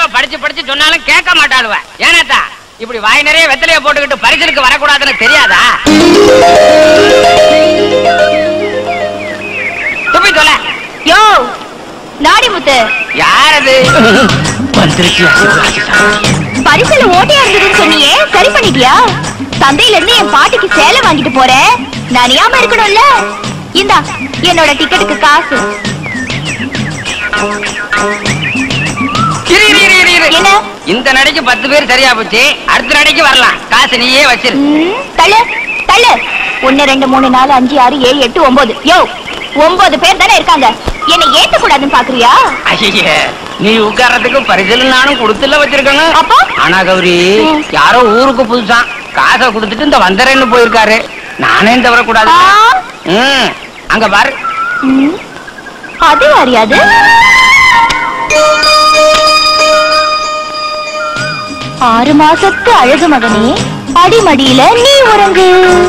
படிச்சு படிச்சு சொன்னாலும் கேட்க மாட்டாளுவ ஏனாத்தா இப்படி வாய் நிறைய வெத்தலைய போட்டுக்கிட்டு பரிசலுக்கு வரக்கூடாதுன்னு தெரியாதா துப்பி தொலை யோ நாடிமுத்து யார் அது பரிசுல ஓட்டையா இருந்ததுன்னு சொன்னியே சரி பண்ணிட்டியா சந்தையில இருந்து என் பாட்டிக்கு சேலை வாங்கிட்டு போறேன் நனையாம இருக்கணும்ல இந்தா என்னோட டிக்கெட்டுக்கு காசு இரு, இரு, இரு, இரு, இரு. என்ன இந்த நடைக்கு பத்து பேர் சரியா போச்சு அடுத்த நடைக்கு வரலாம் காசு நீயே வச்சிரு ம், தள்ளு தள்ளு ஒன்னு ரெண்டு மூணு நாலு அஞ்சு ஆறு ஏழு எட்டு ஒன்பது யோ ஒன்பது பேர் தானே இருக்காங்க என்னை ஏத்த கூடாதுன்னு பாக்குறியா ஐயே நீ உட்கார்றதுக்கு பரிசல் நானும் கொடுத்துல வச்சிருக்கணும் அப்போ? ஆனா கௌரி ம். யாரோ ஊருக்கு புதுசா காசை கொடுத்துட்டு இந்த வந்தரேன்னு போயிருக்காரு நானே இந்த வரக்கூடாது ஆ, ம் அங்க பாரு ம், அது யாரியாது ஆறு மாசத்து அழகு மகனே அடிமடியில நீ உறங்கு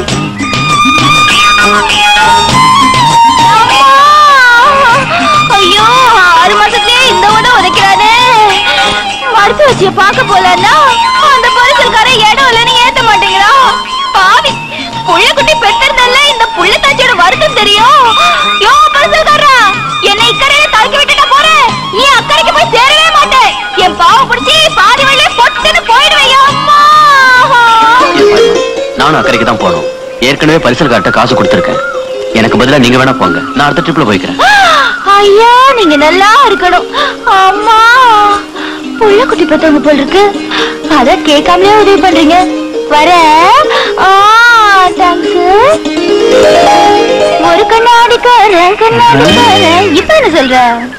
அம்மா! ஐயோ ஆறு மாசத்துலயே இந்த உத உதைக்கிறானே மருத்துவ வச்சிய பார்க்க போலன்னா அந்த பரிசல்காரன் இடம் இல்லைன்னு ஏத்த மாட்டேங்கிறா பாவி புள்ள குட்டி பெத்திருந்தல்ல இந்த புள்ள தாச்சியோட வருத்தம் தெரியும் யோ பரிசல்காரா என்னை இக்கரையில தடுக்கி விட்டுட்டு போறேன் நீ அக்கறைக்கு போய் சேரவே மாட்டேன் என் பாவம் பிடிச்சி பாதி வழியே பொட்டுன்னு போயிடுவையா அம்மா நானும் அக்கறைக்கு தான் போகணும் ஏற்கனவே பரிசல் காட்ட காசு கொடுத்துருக்கேன் எனக்கு பதிலா நீங்க வேணா போங்க நான் அடுத்த ட்ரிப்ல போய்க்கிறேன் ஐயா நீங்க நல்லா இருக்கணும் அம்மா புள்ள குட்டி பெத்தவங்க போல் இருக்கு அத கேட்காமலே உதவி பண்றீங்க வர தேங்க்ஸ் ஒரு கண்ணாடிக்காரன் கண்ணாடிக்காரன் இப்ப என்ன சொல்ற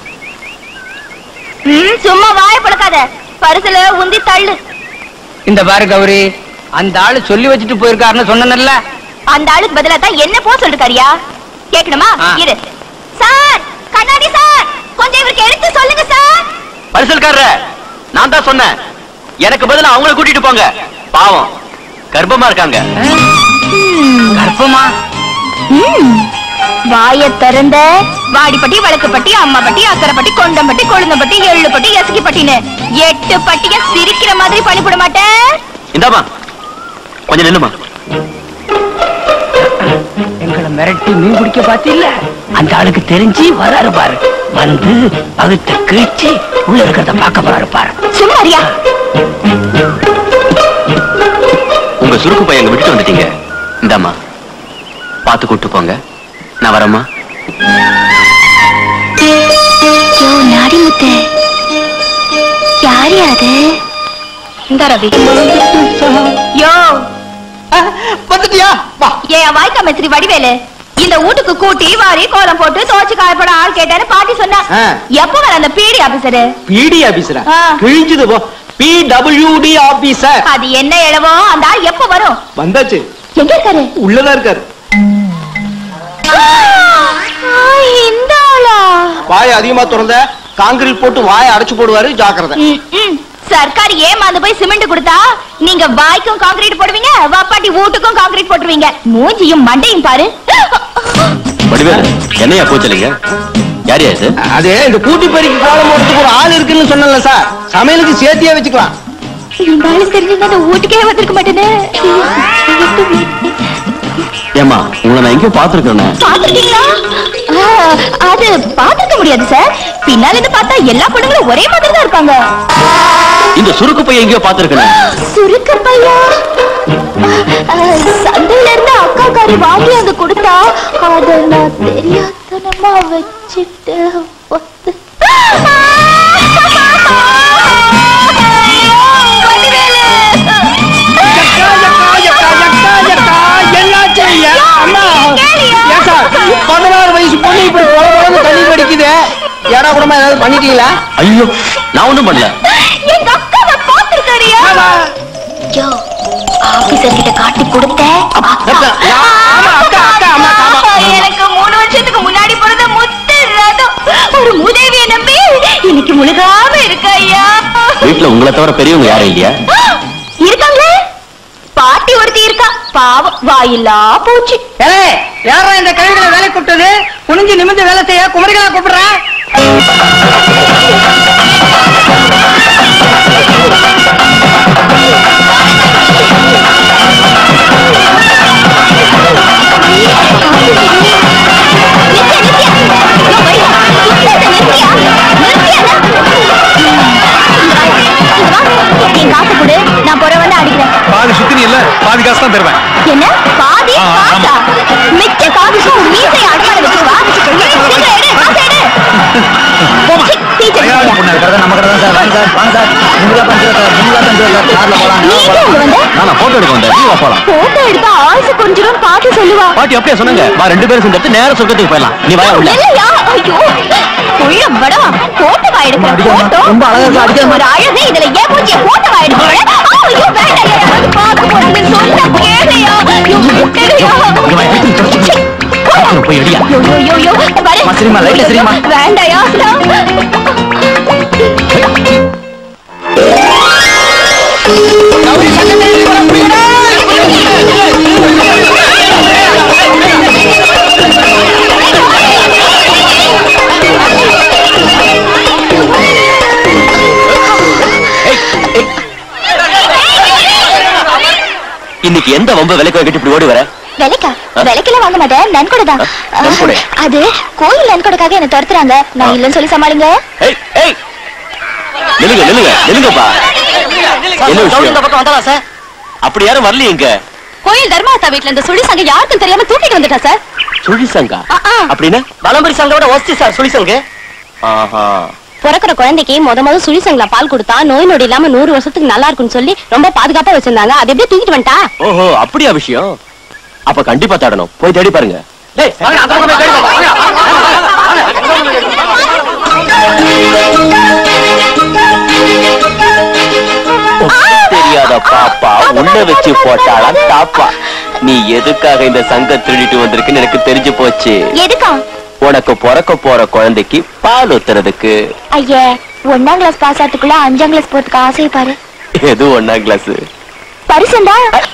ம் சும்மா வாய பழக்காத பரிசுல உந்தி தள்ளு இந்த பாரு கௌரி அந்த ஆளு சொல்லி வச்சுட்டு போயிருக்காருன்னு சொன்னேன்ல அந்த ஆளுக்கு பதிலா தான் என்ன போ சொல்லிருக்காரியா கேட்கணுமா ஆ. இரு சார் கண்ணாடி சார் கொஞ்சம் இவருக்கு எடுத்து சொல்லுங்க சார் பரிசல்காரர நான் தான் சொன்னேன் எனக்கு பதிலா அவங்கள கூட்டிட்டு போங்க பாவம் கர்ப்பமா இருக்காங்க கர்ப்பமா ம். வாய திறந்த வாடிப்பட்டி வழக்குப்பட்டி அம்மாப்பட்டி அக்கரைப்பட்டி கொண்டம்பட்டி கொழுந்தம்பட்டி எள்ளுப்பட்டி எசக்கிப்பட்டின்னு எட்டு பட்டிய சிரிக்கிற மாதிரி பண்ணிவிட மாட்டேன் இந்தாமா கொஞ்சம் நில்லுமா எங்களை மிரட்டி மீன் பிடிக்க பாத்தில்ல அந்த ஆளுக்கு தெரிஞ்சு வராரு பாரு வந்து பகுத்து கிழிச்சு உள்ள இருக்கிறத பார்க்க போறாரு பாரு சும்மாரியா உங்க சுருக்கு பையன் அங்க விட்டுட்டு வந்துட்டீங்க இந்தாமா பார்த்து கூட்டு போங்க நான் வரேம்மா யோ நாடிமுத்து யார் அது இந்த ரவி யோ வந்துட்டியா வா ஏன் வாய்க்கா மேஸ்திரி வடிவேலு இந்த வீட்டுக்கு கூட்டி வாரி கோலம் போட்டு தோச்சு காயப்பட ஆள் கேட்டாரு பாட்டி சொன்னா ஆ. எப்ப வர அந்த பீடி ஆபீசரு பிடி ஆபீசரா ஆ. கிழிஞ்சது போ பிடபிள்யூடி ஆபீசர் அது என்ன இளவோ அந்த ஆள் எப்ப வரும் வந்தாச்சு எங்க இருக்காரு உள்ளதா இருக்காரு ஆ, இந்த ஆளா வாயை அதிகமா திறந்த காங்கிரீட் போட்டு வாயை அடைச்சு போடுவாரு ஜாக்கிரதை ம், ம். சர்க்கார் ஏமாந்து போய் சிமெண்ட் கொடுத்தா நீங்க வாய்க்கும் காங்கிரீட் போடுவீங்க வாப்பாட்டி வீட்டுக்கும் காங்கிரீட் போட்டுருவீங்க மூஞ்சியும் மண்டையும் பாரு வடிவேலு என்னையா கூச்சலிங்க யார் இது அது இந்த கூட்டி பெருக்கி கோலம் போடுறதுக்கு ஒரு ஆள் இருக்குன்னு சொன்னல சார் சமையலுக்கு சேர்த்தியே வச்சுக்கலாம் இந்த ஆளு தெரிஞ்சிருந்தா அந்த வீட்டுக்கே வந்திருக்க மாட்டேனே ஏமா உங்களை நான் எங்கேயோ பாத்துருக்கேன் பாத்துருக்கீங்களா ஆ, அது பாத்துருக்க முடியாது சார் பின்னால இருந்து பார்த்தா எல்லா பொண்ணுங்களும் ஒரே மாதிரி தான் இருப்பாங்க இந்த சுருக்கு பையன் எங்கேயோ பாத்துருக்கேன் சுருக்க பையா சந்தையில இருந்து அக்கா காரி வாங்கி அங்க கொடுத்தா அத நான் தெரியாதனமா வச்சுட்டு வந்து என்னாச்சு ஐயா? அண்ணா கேளியா? ஏன் சார் பதினாறு வயசு பொண்ணு இப்படி கொல கொலன்னு தண்ணி படிக்குது ஏடா கூடமா ஏதாவது பண்ணிட்டீங்களா ஐயோ நான் ஒண்ணும் பண்ணல எங்க அக்காவை பாத்துருக்காரியா யோ ஆபீசர் கிட்ட காட்டி கொடுத்த அக்கா, யா- ஆமா, அக்கா, அக்கா, ஆமா, ஆமா, ஆமா. எனக்கு மூணு வருஷத்துக்கு முன்னாடி பிறந்த முத்து ரதம் ஒரு மூதேவியை நம்பி இன்னைக்கு முழுகாம இருக்க ஐயா வீட்டுல உங்களை தவிர பெரியவங்க யாரும் இல்லையா இருக்காங்களே பாட்டி ஒருத்தி இருக்கா பாவம் வாயில்லா போச்சு ஏலே யாரா இந்த கழுவிகளை வேலை கூப்பிட்டது குனிஞ்சு நிமிந்து வேலை செய்ய குமரிகளா கூப்பிடுறேன் பாதி காசு தான் தருவேன் என்ன பாதி ஆ, காசா மிச்ச காசுக்கு உன் மீசை அடமான வச்சு வா சீக்கிரம் எடு காசை எடு சி, டீச்சர் கல்யாணம் இல்லையா? பொண்ணு இருக்கிறது நம்ம கடை தான் சார் வாங்க சார் வாங்க சார் முன்னூறு பஞ்சு சார் முன்னூறு பஞ்சு சார் கார்ல போலாம் நீ எங்க இங்க வந்த நான் போட்டோ எடுக்க வந்தேன் நீ வா போலாம் போட்டோ எடுத்தா ஆயுசு கொஞ்சம் பார்த்து சொல்லுவா பாட்டி அப்படியே சொன்னாங்க வா ரெண்டு பேரும் சேர்ந்து நேர சொர்க்கத்துக்கு போயிடலாம் நீ வா உள்ள இல்லையா ஐயோ உள்ள படவா போட்டோவா எடுக்கிற அடிக்காம, போட்டோ ரொம்ப அழகா இருக்கு, அடிக்காம. ஒரு அழகு இதுல ஏன் மூஞ்சிய போட்டோவா எடுக்கிறேன் ஐயோ வேண்டாம் யாராவது பார்க்க போறாங்க சொன்னா கேளையா ஐயோ விட்டுடுயா இங்க வா, எடுத்து தொடச்சு சீ, போயா. அப்புறம் போய் அடியா. ஐயோ, ஐயோ, ஐயோ, பாரு. அம்மா, சரிம்மா, லைட்ல சரிம்மா. வேண்டாயா இன்னைக்கு எந்த வம்ப விலைக்கு வைக்கிட்டு இப்படி ஓடி வர விலைக்கா விலைக்கெல்லாம் வாங்க மாட்டேன் நன்கொடை தான் ஆ, நன்கொடை? அது கோயில் நன்கொடைக்காக என்ன துரத்துறாங்க நான் இல்லைன்னு சொல்லி சமாளிங்க ஏய் ஏய் நில்லுங்க நில்லுங்க நில்லுங்கப்பா என்ன விஷயம் பக்கம் வந்தாளா சார் அப்படி யாரும் வரலையே இங்க கோயில் தர்மாஸ்தா வீட்ல இந்த சுழி சங்க யாருக்கும் தெரியாம தூக்கிட்டு வந்துட்டா சார் சுழி சங்கா ஆ, ஆ. அப்படின்னா பலம்பரி சங்கோட ஒஸ்தி சார் சுழி சங்கு ஆஹா பிறக்கிற குழந்தைக்கு முத முத சுழி சங்கல பால் கொடுத்தா நோய் நொடி இல்லாம நூறு வருஷத்துக்கு நல்லா இருக்கும்னு சொல்லி ரொம்ப பாதுகாப்பா வச்சிருந்தாங்க அது எப்படியே தூக்கிட்டு வந்துட்டா ஓஹோ அப்படியா விஷயம் அப்ப கண்டிப்பா தேடணும் போய் தேடி பாருங்க டேய் வாங்க அந்த பக்கம் போய் தேடி பாப்போம், வாங்க. தெரியாத பாப்பா உள்ள வச்சு போட்டாலாம் தாப்பா நீ எதுக்காக இந்த சங்க திருடிட்டு வந்திருக்குன்னு எனக்கு தெரிஞ்சு போச்சு எதுக்கா உனக்கு பிறக்க போற குழந்தைக்கு பால் ஊத்துறதுக்கு ஐயே ஒன்னாம் கிளாஸ் பாஸ் ஆகிறதுக்குள்ள அஞ்சாம் கிளாஸ் போறதுக்கு ஆசை பாரு எது ஒன்னாம் கிளாஸ் பரிசுண்டா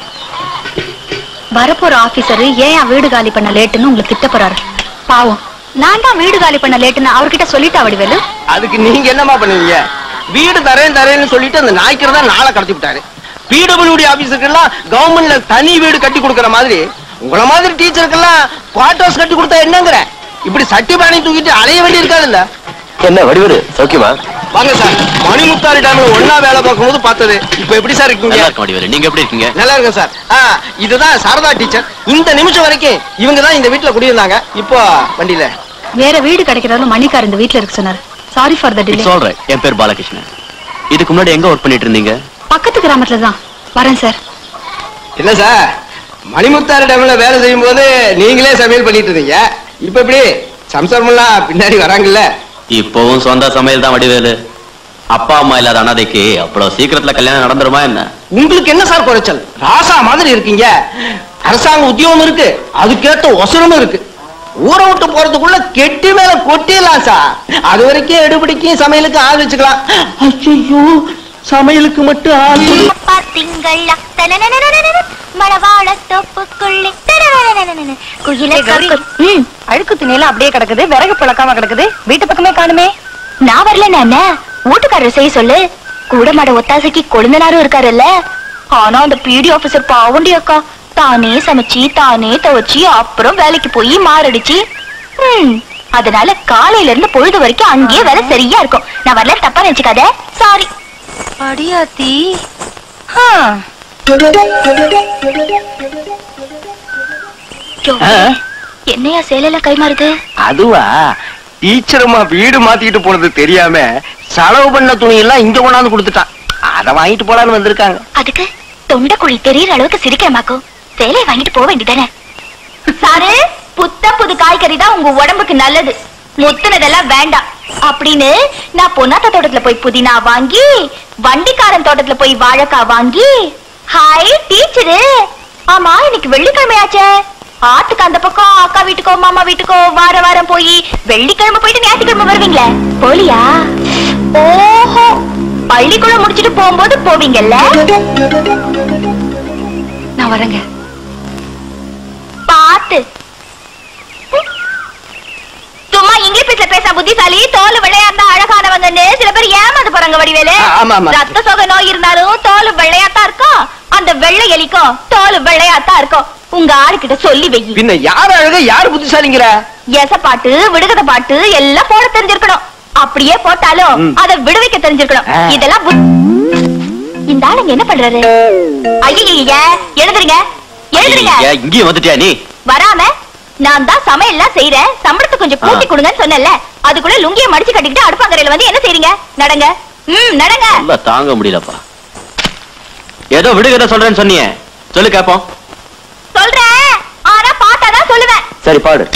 வரப்போற ஆபீசர் ஏன் வீடு காலி பண்ண லேட்டுன்னு உங்களுக்கு திட்ட போறாரு பாவம் நான் தான் வீடு காலி பண்ண லேட்டுன்னு அவர்கிட்ட சொல்லிட்டா வடிவேலு அதுக்கு நீங்க என்னமா பண்ணுவீங்க வீடு தரேன் தரேன்னு சொல்லிட்டு அந்த நாய்க்கர் தான் நாளை கடத்தி விட்டாரு பிடபிள்யூடி ஆபீஸுக்கெல்லாம் கவர்மெண்ட்ல தனி வீடு கட்டி கொடுக்கற மாதிரி உங்கள மாதிரி டீச்சருக்கெல்லாம் குவார்ட் ஹவுஸ் கட்டி கொடுத்தா என்னங்கிற இப்படி சட்டி பானை தூக்கிட்டு அலைய வேண்டி இருக்காதுல்ல என்ன வடிவரு சௌக்கியமா வாங்க சார் மணிமுத்தாரி டேம்ல ஒன்னா வேலை பார்க்கும்போது பார்த்தது இப்ப எப்படி சார் இருக்கீங்க நல்லா இருக்க வடிவரு நீங்க எப்படி இருக்கீங்க நல்லா இருக்கேன் சார் ஆ இதுதான் சாரதா டீச்சர் இந்த நிமிஷம் வரைக்கும் இவங்க தான் இந்த வீட்டுல குடியிருந்தாங்க இப்போ வண்டியில வேற வீடு கிடைக்கிறதால மணிக்கார் இந்த வீட்ல இருக்கு சொன்னாரு சாரி ஃபார் த டிலே சொல்றேன் என் பேர் பாலகிருஷ்ணன் இதுக்கு முன்னாடி எங்க ஒர்க் பண்ணிட்டு இருந்தீங்க பக்கத்து கிராமத்துல தான் வரேன் சார் இல்ல சார் மணிமுத்தாறு டேம்ல வேலை செய்யும் போது நீங்களே சமையல் பண்ணிட்டு இருந்தீங்க இப்ப எப்படி சம்சாரமெல்லாம் பின்னாடி வராங்கல்ல இப்பவும் சொந்த சமையல் தான் வடிவேலு அப்பா அம்மா இல்லாத அனாதைக்கு அவ்வளவு சீக்கிரத்துல கல்யாணம் நடந்துருமா என்ன உங்களுக்கு என்ன சார் குறைச்சல் ராசா மாதிரி இருக்கீங்க அரசாங்க உத்தியோகம் இருக்கு அதுக்கேத்த ஒசரமும் இருக்கு ஊரை விட்டு போறதுக்குள்ள கெட்டி மேல கொட்டிடலாம் சார் அது வரைக்கும் எடுபிடிக்கும் சமையலுக்கு ஆள் வச்சுக்கலாம் ஐயோ சமையலுக்கு மட்டும் ஆள் பாத்தீங்களா தனனனனனனன, மணவாள தோப்புக்குள்ளே தனனனனனனன, குயிலை கக்கு- ம், அழுக்கு துணியில அப்படியே கிடக்குது விறகு பிளக்காம கிடக்குது வீட்டு பக்கமே காணுமே நான் வரல என்ன வீட்டுக்காரர் செய்ய சொல்லு கூட மாட ஒத்தாசைக்கு கொழுந்தனாரும் இருக்காருல்ல ஆனா அந்த பிடி ஆபீசர் பாவண்டி அக்கா தானே சமைச்சு தானே துவைச்சு அப்புறம் வேலைக்கு போய் மாரடிச்சு ம், அதனால காலையில இருந்து பொழுது வரைக்கும் அங்கேயே வேலை சரியா இருக்கும் நான் வரல தப்பா நினைச்சுக்காத சாரி அடியாத்தி என்னையா சேலையில கை மாறுது அதுவா டீச்சரம்மா வீடு மாத்திக்கிட்டு போனது தெரியாம செலவு பண்ண துணி எல்லாம் இங்க கொண்டாந்து கொடுத்துட்டான் அத வாங்கிட்டு போலான்னு வந்திருக்காங்க அதுக்கு தொண்டைக்குழி தெரியற அளவுக்கு சிரிக்கிறமாக்கும் சேலையை வாங்கிட்டு போக வேண்டியதானே சாரு புத்த புது காய்கறி தான் உங்க உடம்புக்கு நல்லது முத்துனதெல்லாம் வேண்டாம் அப்படின்னு நான் பொன்னாத்த தோட்டத்துல போய் புதினா வாங்கி வண்டிக்காரன் தோட்டத்துல போய் வாழைக்காய் வாங்கி ஹாய் டீச்சரு ஆமா இன்னைக்கு வெள்ளிக்கிழமையாச்சே ஆத்துக்கு அந்த பக்கம் அக்கா வீட்டுக்கோ மாமா வீட்டுக்கோ வார வாரம் போய் வெள்ளிக்கிழமை போயிட்டு ஞாயிற்றுக்கிழமை வருவீங்களே போலியா ஓஹோ பள்ளிக்கூடம் முடிச்சிட்டு போகும்போது போவீங்கல்ல நான் வரேங்க பாத்து சும்மா இங்கிலீஷ் பேச பேச புத்திசாலி தோல் வெள்ளையாந்தா அழகானவங்கன்னு சில பேர் ஏமாந்து போறாங்க வடிவேலு ஆ, ஆமா, ஆமா. ரத்த சோகை நோய் இருந்தாலும் தோல் வெள்ளையாத்தான் இருக்கும் அந்த வெள்ளை எலிக்கும் தோல் வெள்ளையாத்தான் இருக்கும் உங்க ஆளுகிட்ட சொல்லி வை பின்ன யார் அழக யார் புத்திசாலிங்கிற எச பாட்டு விடுகத பாட்டு எல்லாம் போட தெரிஞ்சிருக்கணும் அப்படியே போட்டாலும் ம். அதை விடுவிக்க தெரிஞ்சிருக்கணும் ஆ. இதெல்லாம் புத்- இந்த ஆளுங்க என்ன பண்றாரு ஐயா எழுதுருங்க எழுதுருங்க ஐயா, இங்கேயும் வந்துட்டியா நீ வராம நான் தான் சமையல்லாம் செய்யறேன் சம்பளத்தை கொஞ்சம் கூட்டி ஆ. கொடுங்கன்னு சொன்னேன்ல அதுக்குள்ள லுங்கிய மடிச்சு கட்டிக்கிட்டு அடுப்பாங்கரையில வந்து என்ன செய்றீங்க நடங்க ம் நடங்க ரொம்ப தாங்க முடியலப்பா ஏதோ விடுகதை சொல்றேன்னு சொன்னியே சொல்லு கேப்போம் சொல்றேன் ஆனா பார்த்தாதான் சொல்லுவேன் சரி பாடு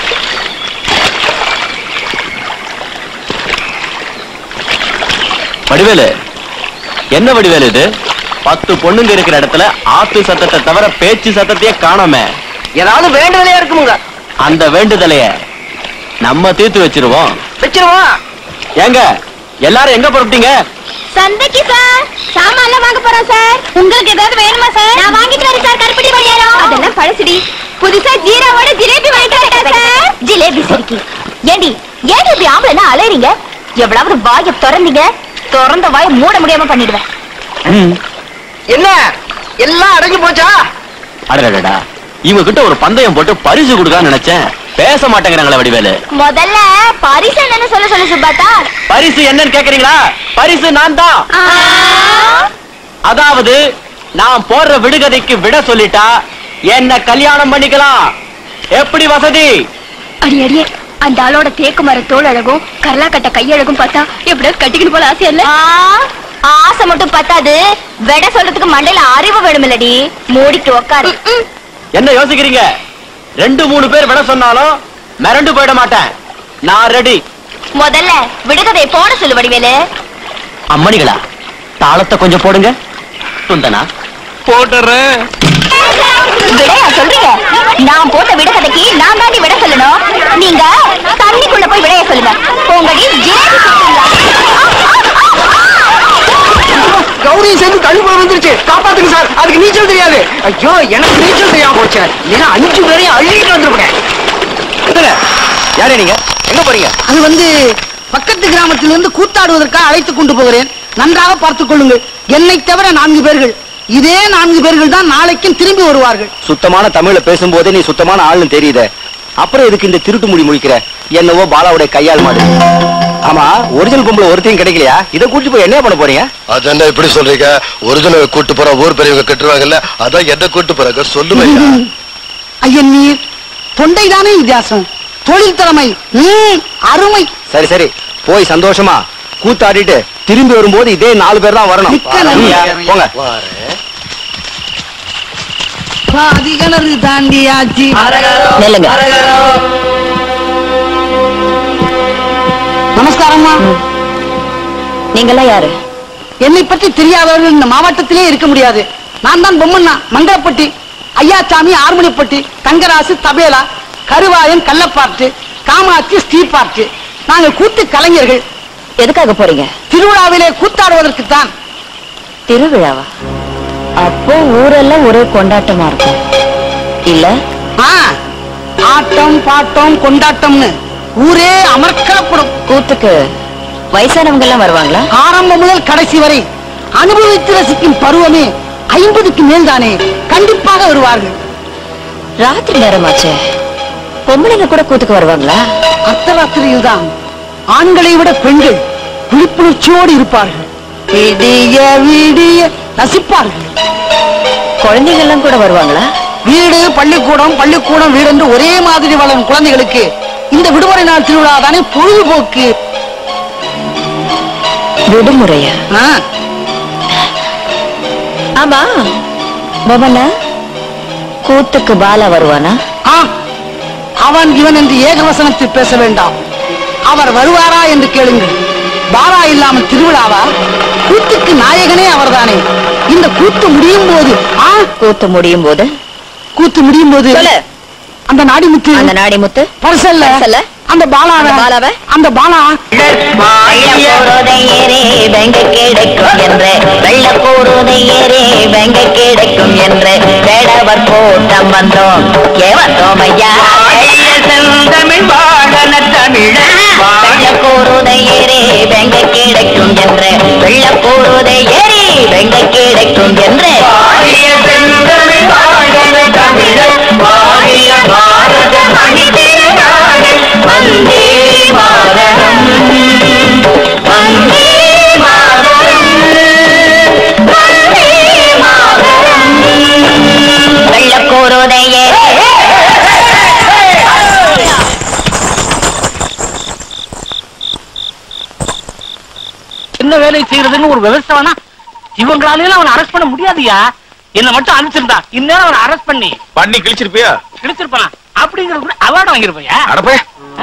வடிவேலு என்ன வடிவேலு இது பத்து பொண்ணுங்க இருக்கிற இடத்துல ஆத்து சத்தத்தை தவிர பேச்சு சத்தத்தையே காணோமே ஏதாவது வேண்டுதலையா இருக்குமுங்க அந்த வேண்டுதலைய நம்ம தீர்த்து வச்சிருவோம் வச்சிருவோம் ஏங்க எல்லாரும் எங்க புறப்பட்டீங்க சந்தைக்கு சார் சாமான்லாம் வாங்க போறோம் சார் உங்களுக்கு ஏதாவது வேணுமா சார் நான் வாங்கிட்டு வரேன் சார் கருப்பட்டி பணியாரம் அதெல்லாம் பழசுடி புதுசா ஜீராவோட ஜிலேபி வாங்கிட்டு வரேன் சார் ஜிலேபி சிரிக்கி ஏண்டி ஏன் இப்படி ஆம்பளைனா அலையறீங்க எவ்வளவு வாய திறந்தீங்க திறந்த வாய மூட முடியாம பண்ணிடுவேன் ம். என்ன எல்லாம் அடங்கி போச்சா அடடடா இவங்க கிட்ட ஒரு பந்தயம் போட்டு பரிசு கொடுக்கான்னு நினைச்சேன் பேச மாட்டேங்கிறாங்களே வடிவேலு முதல்ல பரிசு என்னன்னு சொல்ல சொல்லு சுபாத்தா பரிசு என்னன்னு கேக்குறீங்களா பரிசு நான் தான் அதாவது நான் போடுற விடுகதைக்கு விட சொல்லிட்டா என்ன கல்யாணம் பண்ணிக்கலாம் எப்படி வசதி அடி அடியே அந்த ஆளோட தேக்கு மர தோல் அழகும் கரலா கட்ட கையழகும் பார்த்தா எப்படியோ கட்டிக்கணும் போல ஆசையா இல்ல ஆ, ஆசை மட்டும் பத்தாது விட சொல்றதுக்கு மண்டையில அறிவு வேணுமில்லடி மூடிட்டு உக்காரு என்ன யோசிக்கிறீங்க ரெண்டு மூணு பேர் விட சொன்னாலும் மிரண்டு போயிட மாட்டேன் நான் ரெடி முதல்ல விடுகதை போட சொல்லு வடிவேலு அம்மணிகளா தாளத்தை கொஞ்சம் போடுங்க சுந்தனா போட்டுறேன் விடையா சொல்றீங்க நான் போட்ட விடுகதைக்கு நான் தாண்டி விட சொல்லணும் நீங்க தண்ணிக்குள்ள போய் விடைய சொல்லுங்க உங்கடி ஜிலேபி கௌரி சேர்ந்து தள்ளி போய் வந்துருச்சு காப்பாத்துங்க சார் அதுக்கு நீச்சல் தெரியாது ஐயோ எனக்கு நீச்சல் தெரியாம போச்சு ஏன்னா அஞ்சு பேரையும் அள்ளிட்டு வந்துருப்பேன் யாரே நீங்க எங்க போறீங்க அது வந்து பக்கத்து கிராமத்திலிருந்து கூத்தாடுவதற்காக அழைத்துக் கொண்டு போகிறேன் நன்றாக பார்த்துக் கொள்ளுங்கள் என்னை தவிர நான்கு பேர்கள் இதே நான்கு பேர்கள் தான் நாளைக்கும் திரும்பி வருவார்கள் சுத்தமான தமிழ்ல பேசும்போதே நீ சுத்தமான ஆள்னு தெரியுதே அப்புறம் எதுக்கு இந்த திருட்டு முடி முடிக்கிற என்னவோ பாலாவுடைய கையால் மாடு ஆமா ஒரிஜினல் பொம்பளை ஒருத்தையும் கிடைக்கலையா இதை கூட்டிட்டு போய் என்ன பண்ண போறீங்க அது என்ன இப்படி சொல்றீங்க ஒரிஜினல் கூட்டு போற ஊர் பெரியவங்க கட்டுவாங்கல்ல அதான் என்ன கூட்டு போறாங்க சொல்லுவையா ஐயன் நீர் தொண்டை தானே வித்தியாசம் தொழில் திறமை ம், அருமை சரி சரி போய் சந்தோஷமா கூத்தாடிட்டு திரும்பி வரும்போது இதே நாலு பேர் தான் வரணும் மிக்க நன்றி. ம், போங்க பாதி கிணறு தாண்டியாச்சு நெல்லுங்க நமஸ்காரம்மா நீங்கெல்லாம் யாரு என்னை பற்றி தெரியாதவர்கள் இந்த மாவட்டத்திலே இருக்க முடியாது நான் தான் பொம்மண்ணா மங்களப்பட்டி ஐயாச்சாமி ஆறுமணிப்பட்டி தங்கராசு தபேலா கருவாயன் கள்ளப்பாட்டு காமாட்சி ஸ்ரீபாட்டு நாங்கள் கூத்து கலைஞர்கள் எதுக்காக போறீங்க திருவிழாவிலே கூத்தாடுவதற்கு தான் திருவிழாவா அப்போ ஊரெல்லாம் ஒரே கொண்டாட்டமா இருக்கும் இல்ல ஆ ஆட்டம் பாட்டம் கொண்டாட்டம்னு ஊரே அமர்க்கப்படும் கூத்துக்கு வயசானவங்க எல்லாம் வருவாங்களா ஆரம்பம் முதல் கடைசி வரை அனுபவித்து ரசிக்கும் பருவமே ஐம்பதுக்கு மேல்தானே கண்டிப்பாக வருவார்கள் ராத்திரி நேரமாச்சே பொம்பளைங்க கூட கூத்துக்கு வருவாங்களா அர்த்தராத்திரியில் தான் ஆண்களை விட பெண்கள் விழிப்புணர்ச்சியோடு இருப்பார்கள் விடிய விடிய ரசிப்பார்கள் குழந்தைங்க எல்லாம் கூட வருவாங்களா வீடு பள்ளிக்கூடம் பள்ளிக்கூடம் வீடு என்று ஒரே மாதிரி வளரும் குழந்தைகளுக்கு இந்த விடுமுறை நாள் திருவிழா தானே பொழுதுபோக்கு விடுமுறையா ஆ, ஆமா பொம்மண்ணா கூத்துக்கு பாலா வருவானா ஆ, அவன் இவன் என்று ஏகவசனத்தில் பேச வேண்டாம் அவர் வருவாரா என்று கேளுங்கள் பாரா இல்லாமல் திருவிழாவா கூத்துக்கு நாயகனே அவர்தானே இந்த கூத்து முடியும் போது ஆ, கூத்து முடியும் போது கூத்து முடியும் போது சொல்லு. அந்த நாடிமுத்து அந்த நாடி முத்து பரிசல்ல பரிசல்ல? அந்த பாலாவை அந்த பாலாவை? அந்த பாலா போருதையரே வெங்க கிடைக்கும் என்று வெள்ள போருதையரே வெங்க கிடைக்கும் என்று வேடவர் கூட்டம் வந்தோம் ஏ வந்தோம் ஐயா செந்தமிழ் வாழன தமிழ வெள்ள போருதையரே வெங்க கிடைக்கும் என்று வெள்ள போருதையரே வெங்க கிடைக்கும் என்று செந்தமிழ் வாழன தமிழ வாழிய பாரத மணி வந்தே மாதரம் வந்தே மாதரம் ஒரு விவசாய வேணா இவங்களால அவனை அரெஸ்ட் பண்ண முடியாதுயா என்ன மட்டும் அனுப்பிச்சிருந்தா இந்நேரம் அவனை அரெஸ்ட் பண்ணி பண்ணி கிழிச்சிருப்பியா இழுத்திருப்பான் அப்படிங்கிறது கூட அவார்டு வாங்கியிருப்பையா அடப்பே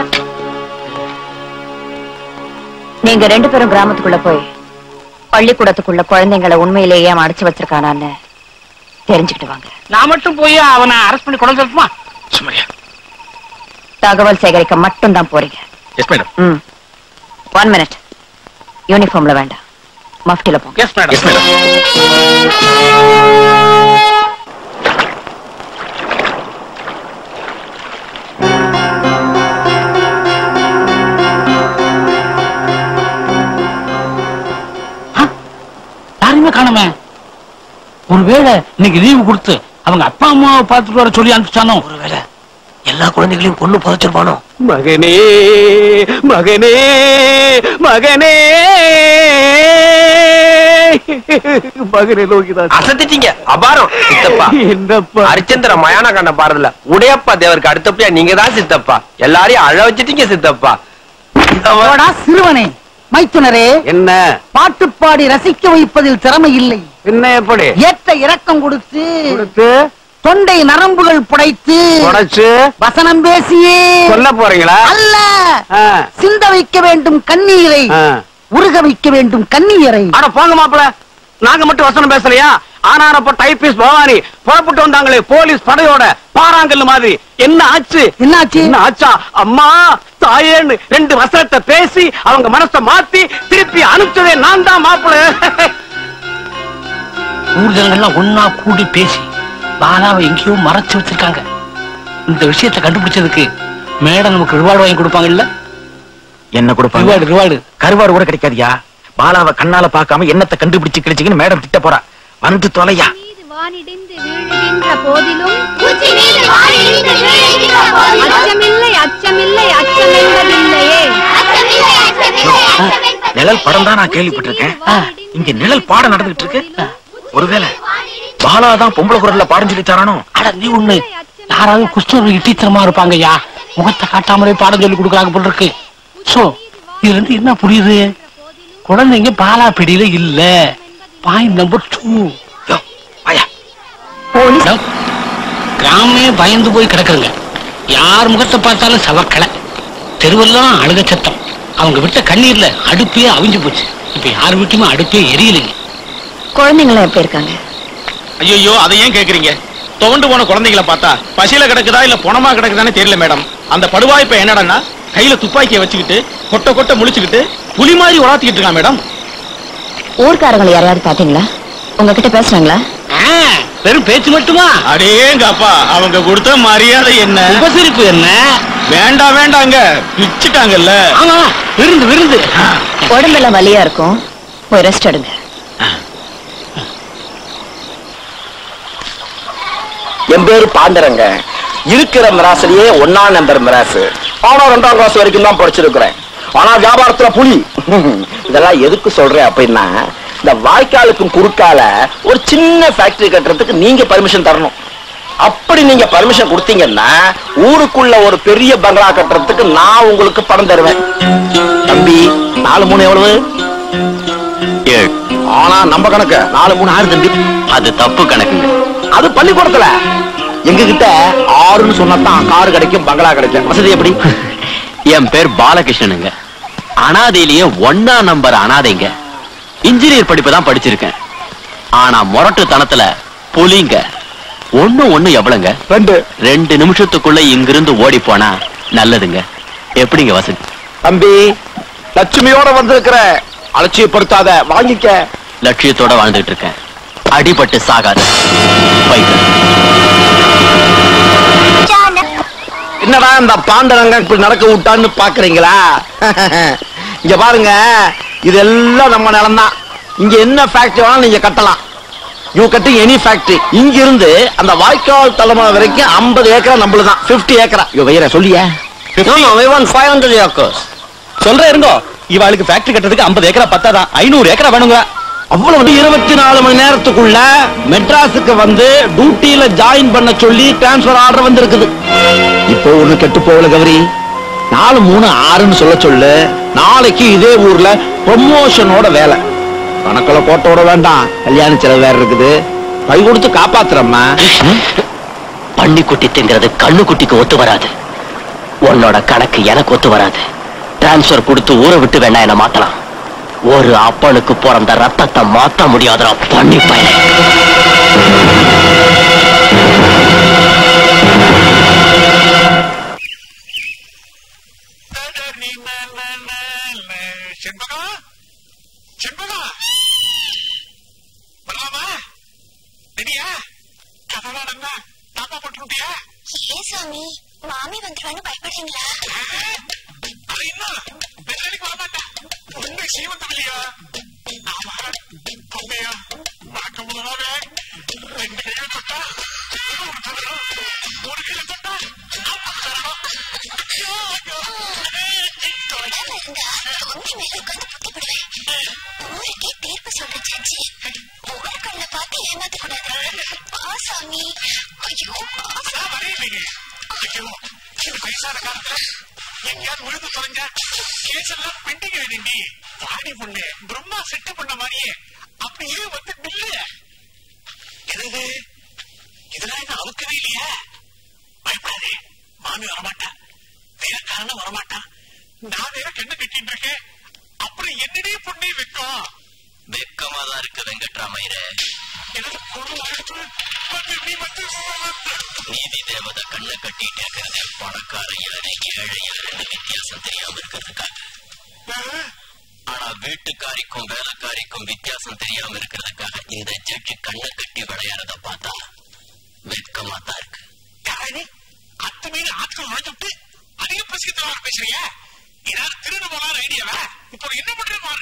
நீங்க ரெண்டு பேரும் கிராமத்துக்குள்ள போய் பள்ளிக்கூடத்துக்குள்ள குழந்தைங்களை உண்மையிலேயே அவன் அடைச்சு வச்சிருக்கானான்னு தெரிஞ்சுக்கிட்டு வாங்க நான் மட்டும் போய் அவனை அரெஸ்ட் பண்ணி கொண்டு வந்துருமா சும்மாரியா தகவல் சேகரிக்க மட்டும் தான் போறீங்க எஸ் மேடம் ம் ஒன் மினிட் யூனிஃபார்ம்ல வேண்டாம் மஃப்டில போங்க எஸ் மேடம் எஸ் மேடம் யாருமே காணுமே ஒருவேளை இன்னைக்கு லீவு கொடுத்து அவங்க அப்பா அம்மாவை பார்த்துட்டு வர சொல்லி அனுப்பிச்சானோ ஒருவேளை எல்லா குழந்தைகளையும் கொண்டு புதைச்சிருப்பானோ மகனே மகனே மகனே மகனே லோகிதாஸ் அசத்திட்டீங்க அபாரம் சித்தப்பா என்னப்பா அரிச்சந்திர மயான கண்ட பாடுறதுல உடையப்பா தேவருக்கு அடுத்தப்பையா நீங்க தான் சித்தப்பா எல்லாரையும் அழ வச்சிட்டீங்க சித்தப்பா போடா சிறுவனே மைத்துனரே என்ன பாட்டு பாடி ரசிக்க வைப்பதில் திறமை இல்லை என்ன எப்படி ஏற்ற இரக்கம் கொடுத்து கொடுத்து தொண்டை நரம்புகள் புடைத்து உடைச்சு வசனம் பேசியே சொல்ல போறீங்களா அல்ல ஆ, சிந்த வைக்க வேண்டும் கண்ணீரை ஆ. உருக வைக்க வேண்டும் கண்ணீரை அட போங்க மாப்பிள நாங்க மட்டும் வசனம் பேசலையா ஆனாரப்ப டைபிஸ் பவானி புறப்பட்டு வந்தாங்களே போலீஸ் படையோட பாறாங்கல்லு மாதிரி என்ன ஆச்சு என்னாச்சு என்ன ஆச்சா அம்மா தாயேன்னு ரெண்டு வசனத்தை பேசி அவங்க மனசை மாத்தி திருப்பி அனுப்பிச்சதே நான் தான் மாப்பிள ஊர் ஜனங்கள்லாம் ஒன்னா கூடி பேசி பாலாவை எங்கேயோ மறைச்சு வச்சிருக்காங்க இந்த விஷயத்தை கண்டுபிடிச்சதுக்கு மேடம் நமக்கு ரிவார்டு வாங்கி கொடுப்பாங்கல்ல என்ன கொடுப்பாங்க ரிவார்டு ரிவார்டு கருவாடு கூட கிடைக்காதியா பாலாவை கண்ணால பார்க்காம என்னத்தை கண்டுபிடிச்சு கிழிச்சிங்கன்னு மேடம் திட்ட போறா வந்து தொலையா மீது வானிடிந்து வீழுகின்ற போதிலும் அச்சமில்லை அச்சமில்லை அச்சம் என்பதில்லையே நிழல் படம் தான் நான் கேள்விப்பட்டிருக்கேன் இங்க நிழல் பாடம் நடந்துகிட்டு இருக்கு ஒருவேளை பாலா தான் பொம்பளை குரல்ல பாடம் சொல்லி தரானோ அட நீ ஒண்ணு யாராவது குஷ்ணரோகி டீச்சரமா இருப்பாங்கய்யா முகத்தை காட்டாமலே பாடம் சொல்லி கொடுக்குறாங்க போல இருக்கு சோ இது ரெண்டு என்ன புரியுது குழந்தைங்க பாலா பிடியில இல்ல பாயிண்ட் நம்பர் டூ யோ, வாயா போலீஸ் கிராமே பயந்து போய் கிடக்குறங்க யார் முகத்தை பார்த்தாலும் சவக்கலை தெருவெல்லாம் அழுக சத்தம் அவங்க விட்ட கண்ணீர்ல அடுப்பே அவிஞ்சு போச்சு இப்ப யார் வீட்டுமே அடுப்பே எரியலைங்க குழந்தைங்களாம் எப்படி இருக்காங்க ஐயோ அதை ஏன் கேக்குறீங்க துவண்டு போன குழந்தைகளை பார்த்தா பசியில கிடக்குதா இல்ல பொணமா கிடக்குதானே தெரியல மேடம் அந்த படுவாய் இப்ப என்னடான்னா கையில துப்பாக்கியை வச்சுக்கிட்டு கொட்ட கொட்ட முழிச்சுக்கிட்டு புலி மாதிரி உலாத்திக்கிட்டு இருக்கான் மேடம் ஊர்க்காரங்களை யாரையாவது பாத்தீங்களா உங்ககிட்ட பேசுனாங்களா ஆ, வெறும் பேச்சு மட்டுமா அடேங்க அப்பா அவங்க கொடுத்த மரியாதை என்ன உபசரிப்பு என்ன வேண்டாம் வேண்டாங்க பிச்சுட்டாங்கல்ல ஆமா விருந்து விருந்து உடம்பெல்லாம் வலியா இருக்கும் போய் ரெஸ்ட் எடுங்க என் பேரு பாண்டரங்க இருக்கிற மிராசிலேயே ஒன்னாம் நம்பர் மிராசு ஆனா ரெண்டாம் கிளாஸ் வரைக்கும் தான் படிச்சிருக்கிறேன் ஆனா வியாபாரத்துல புலி இதெல்லாம் எதுக்கு சொல்றேன் அப்படின்னா இந்த வாய்க்காலுக்கும் குறுக்கால ஒரு சின்ன ஃபேக்டரி கட்டுறதுக்கு நீங்க பர்மிஷன் தரணும் அப்படி நீங்க பர்மிஷன் கொடுத்தீங்கன்னா ஊருக்குள்ள ஒரு பெரிய பங்களா கட்டுறதுக்கு நான் உங்களுக்கு பணம் தருவேன் தம்பி நாலு மூணு எவ்வளவு ஏழு ஆனா நம்ம கணக்கு நாலு மூணு ஆறு தம்பி அது தப்பு கணக்குங்க அது பள்ளிக்கூடத்துல எங்க கிட்ட ஆறுன்னு சொன்னதான் கார் கிடைக்கும் பங்களா கிடைக்கும் வசதி எப்படி என் பேர் பாலகிருஷ்ணனுங்க அனாதையிலேயே ஒன்னா நம்பர் அனாதைங்க இன்ஜினியர் படிப்பு தான் படிச்சிருக்கேன் ஆனா முரட்டுத்தனத்துல புலிங்க ஒண்ணு ஒண்ணு எவ்வளவுங்க ரெண்டு ரெண்டு நிமிஷத்துக்குள்ள இங்கிருந்து ஓடி போனா நல்லதுங்க எப்படிங்க வசதி தம்பி லட்சுமியோட வந்திருக்கிற அலட்சியப்படுத்தாத வாங்கிக்க லட்சியத்தோட வாழ்ந்துட்டு இருக்கேன் அடிபட்டு சாகாத பைக் என்னடா இந்த பாண்டரங்க இப்படி நடக்க விட்டான்னு பாக்குறீங்களா இங்க பாருங்க இதெல்லாம் நம்ம நிலம்தான் இங்க என்ன ஃபேக்டரி வேணாலும் நீங்க கட்டலாம் யூ கட்டிங் எனி ஃபேக்டரி இங்க இருந்து அந்த வாய்க்கால் தலைமுறை வரைக்கும் 50 ஏக்கரா நம்மளுதான் 50 ஏக்கரா யோ வைர சொல்லியா ஃபைவ் ஹண்ட்ரட் ஏக்கர்ஸ் சொல்றேன் இருங்கோ இவாளுக்கு ஃபேக்டரி கட்டுறதுக்கு 50 ஏக்கரா பத்தாதான் ஐநூறு ஏக்கரா வேணுங்க அவ்வளவு இருபத்தி நாலு மணி நேரத்துக்குள்ள மெட்ராஸுக்கு வந்து டியூட்டியில ஜாயின் பண்ண சொல்லி டிரான்ஸ்பர் ஆர்டர் வந்திருக்குது இப்போ ஒண்ணு கெட்டு போகல கௌரி நாலு மூணு ஆறுன்னு சொல்ல சொல்லு நாளைக்கு இதே ஊர்ல ப்ரொமோஷனோட வேலை கணக்குல கோட்டை விட வேண்டாம் கல்யாண செலவு வேற இருக்குது கை கொடுத்து காப்பாத்துறம்மா பண்ணி குட்டி திங்கிறது கண்ணு குட்டிக்கு ஒத்து வராது உன்னோட கணக்கு எனக்கு ஒத்து வராது டிரான்ஸ்பர் கொடுத்து ஊரை விட்டு வேணா என்ன மாத்தலாம் ஒரு அப்பனுக்கு பிறந்த ரத்தத்தை மாத்த முடியாதுடா பண்ணி பயனே செண்பகா செண்பகா வரலாமா ரெடியா கதவாடங்க தாப்பா போட்டுட்டியா ஏன் சாமி மாமி வந்துருவான்னு பயப்படுறீங்களா அது இன்னும் வெள்ளடிக்கு வர மாட்டேன் உண்மை சீமந்தம் இல்லையா ஆமா உண்மையா பார்க்க முதலாவே ரெண்டு கையில தொட்டா ஒரு தரணும் ஒரு கையில தொட்டா நாற்பது தரணும் ஐயோ, ஐயோ. தொடாம இருந்தா தொங்கி மேல உட்காந்து புத்தி விடுவேன் ஊருக்கே தீர்ப்பு சொல்ற ஜட்ஜி ஊருக்குள்ள பார்த்து ஏமாத்த கூடாது வா சாமி ஐயோ வா அதான் வரீங்க ஐயோ இந்த வயசான காலத்துல எங்கேயாவது விழுந்து தொலைஞ்சா கேஸ் எல்லாம் பெண்டிங் வேணுண்டி வாடி பொண்ணு பிரம்மா செட்டு பண்ண மாதிரியே அப்படியே வந்து நில்லு என்னது இதெல்லாம் என்ன அவுக்கவே இல்லையா பயப்படாதே மாமி வரமாட்டா வேலைக்காரனும் வரமாட்டான் நான் வேற கண்ணு கட்டிட்டு இருக்கேன் அப்புறம் என்னடே பொண்ணே வெக்கம் வெக்கமா தான் இருக்கு வெங்கட்ராமையரே எனக்கு பொண்ணு ஆயிடுச்சு வந்து நீ வந்து நீதி தேவதை கண்ணை கட்டிட்டு இருக்கிறது பணக்கார ஏழை ஏழை ரெண்டு வித்தியாசம் தெரியாம இருக்கிறதுக்காக ஆனா வீட்டுக்காரிக்கும் வேலைக்காரிக்கும் வித்தியாசம் தெரியாம இருக்கிறதுக்காக இந்த ஜட்ஜி கண்ணை கட்டி விளையாடுறத பார்த்தா வெட்கமா தான் இருக்கு யாரே அத்து மீது ஆட்கள் நுழைஞ்சுட்டு அதிக பிரசித்தமாக பேசுறியா ஏதாவது திருடு போலாத ஐடியாவா இப்போ என்ன பண்ற பாரு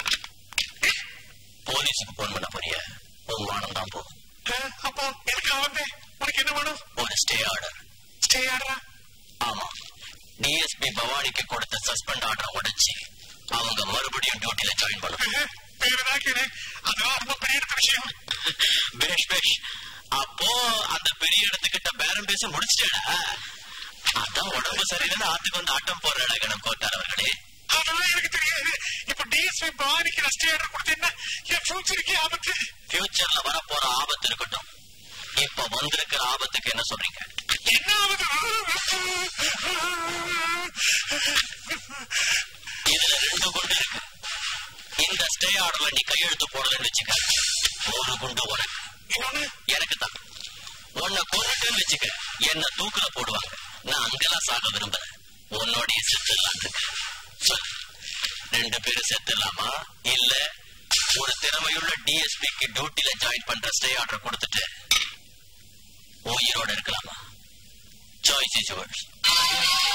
போலீஸுக்கு போன் பண்ண போறிய உன் மானம் தான் போகும் அஹ், அப்போ எதுக்காக வந்தேன் உனக்கு என்ன வேணும் ஒரு ஸ்டே ஆர்டர் ஸ்டே ஆடுறா ஆமா டிஎஸ்பி பவானிக்கு கொடுத்த சஸ்பெண்ட் ஆர்டர் உடைச்சு அவங்க மறுபடியும் டியூட்டில ஜாயின் பண்ணணும் பேர் தான் கேளு அதெல்லாம் ரொம்ப பெரிய எடுத்த விஷயம் பேஷ் பேஷ் அப்போ அந்த பெரிய இடத்துக்கிட்ட பேரம் பேசி முடிச்சிட்டேடா அதான் உடம்பு சரியில்லைன்னு ஆத்துக்கு வந்து ஆட்டம் போடுறடா கணம் கோட்டார் அவர்களே அதெல்லாம் எனக்கு தெரியாது இப்ப டிஎஸ்பி பவானிக்கு நான் ஸ்டே ஆர்டர் கொடுத்தேன்னா என் ஃபியூச்சருக்கு ஆபத்து ஃபியூச்சர்ல வர போற ஆபத்து இருக்கட்டும் இப்ப வந்திருக்கிற ஆபத்துக்கு என்ன சொல்றீங்க என்ன ஆபத்து இதுல ரெண்டு குண்டு இருக்கு இந்த ஸ்டே ஆர்டர்ல நீ கையெழுத்து போடலன்னு வச்சுக்க ஒரு குண்டு உனக்கு இன்னொன்னு எனக்கு தான் உன்னை கொண்டுட்டேன்னு வச்சுக்க என்ன தூக்குல போடுவாங்க நான் அங்கெல்லாம் சாக விரும்புறேன் உன்னோடைய செத்துடலாம் இருக்கு சொல்லு ரெண்டு பேரும் செத்துடலாமா இல்ல ஒரு திறமையுள்ள டிஎஸ்பிக்கு டியூட்டில ஜாயின் பண்ற ஸ்டே ஆர்டர் கொடுத்துட்டு உயிரோட இருக்கலாமா சாய்ஸ் இஸ் யுவர்ஸ்